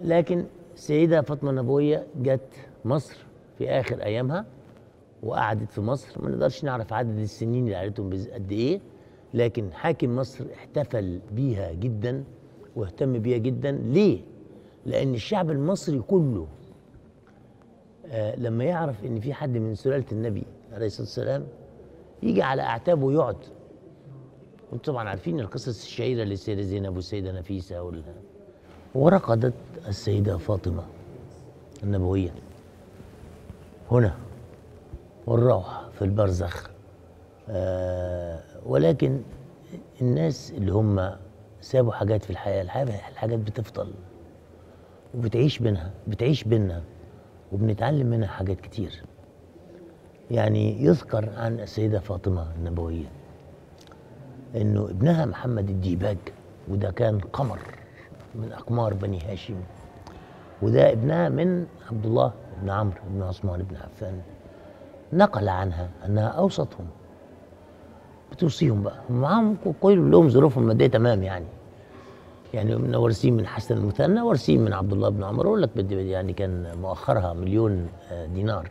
لكن السيدة فاطمة النبوية جت مصر في آخر أيامها وقعدت في مصر ما نقدرش نعرف عدد السنين اللي قعدتهم بز- قد إيه لكن حاكم مصر احتفل بيها جدا واهتم بيها جدا ليه؟ لأن الشعب المصري كله آه لما يعرف إن في حد من سلالة النبي عليه الصلاة والسلام يجي على أعتابه ويقعد وانتم طبعا عارفين القصص الشهيرة للسيدة زينب والسيدة نفيسة وال... ورقدت السيدة فاطمة النبوية هنا والروح في البرزخ آه ولكن الناس اللي هم سابوا حاجات في الحياة الحياة الحاجات بتفضل وبتعيش بينها بتعيش بيننا وبنتعلم منها حاجات كتير يعني يذكر عن السيدة فاطمة النبوية انه ابنها محمد الديباج وده كان قمر من اقمار بني هاشم وده ابنها من عبد الله بن عمرو بن عثمان بن عفان نقل عنها انها اوسطهم بتوصيهم بقى هم معاهم كل لهم ظروفهم الماديه تمام يعني يعني من وارثين من حسن المثنى وارثين من عبد الله بن عمر اقول لك بدي بدي يعني كان مؤخرها مليون آه، دينار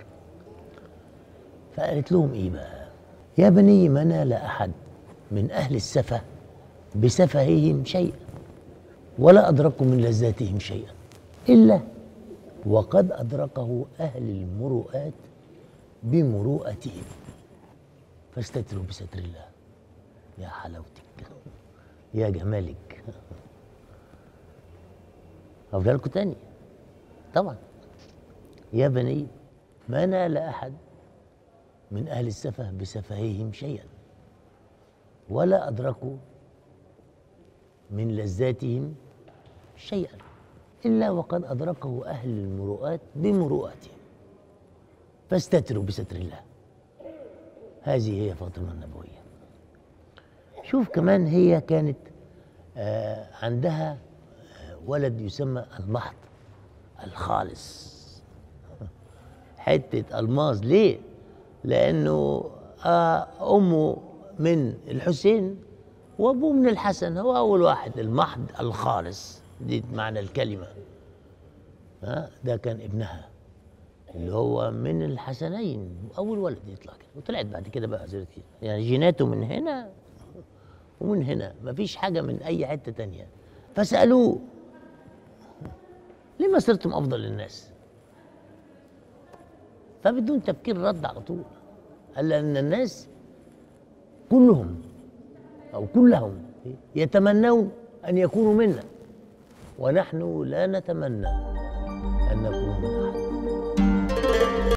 فقالت لهم ايه بقى يا بني ما نال احد من اهل السفه بسفههم شيئا ولا ادركوا من لذاتهم شيئا الا وقد ادركه اهل المروءات بمروءتهم فاستتروا بستر الله يا حلاوتك يا جمالك أقولها لكم تاني طبعا يا بني ما نال أحد من أهل السفه بسفههم شيئا ولا أدركوا من لذاتهم شيئا إلا وقد أدركه أهل المروءات بمروءاتهم فاستتروا بستر الله هذه هي فاطمة النبوية شوف كمان هي كانت آه عندها آه ولد يسمى المحض الخالص حتة الماس ليه؟ لأنه آه أمه من الحسين وأبوه من الحسن هو أول واحد المحض الخالص دي معنى الكلمة ها ده كان ابنها اللي هو من الحسنين أول ولد يطلع كده وطلعت بعد كده بقى زي كده يعني جيناته من هنا ومن هنا مفيش حاجة من أي حتة تانية فسألوه لما صرتم أفضل الناس فبدون تفكير رد على طول قال لأن الناس كلهم أو كلهم يتمنون أن يكونوا منا ونحن لا نتمنى